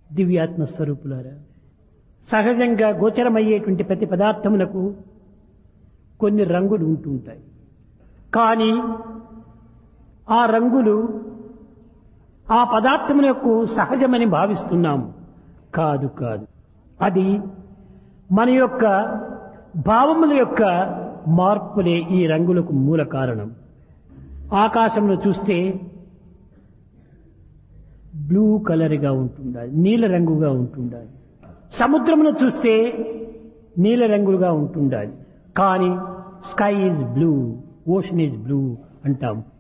దివ్యాత్మ స్వరూపులారా సహజంగా గోచరమయ్యేటువంటి ప్రతి పదార్థములకు కొన్ని రంగులు ఉంటుంటాయి కానీ ఆ రంగులు ఆ పదార్థములకు సహజమని భావిస్తున్నాము కాదు కాదు అది మన యొక్క భావముల యొక్క మార్పులే ఈ రంగులకు మూల కారణం ఆకాశంలో చూస్తే బ్లూ కలర్గా ఉంటుండాలి నీల రంగుగా ఉంటుండాలి సముద్రమును చూస్తే నీల రంగులుగా ఉంటుండాలి కానీ sky is blue ocean is blue అంటాం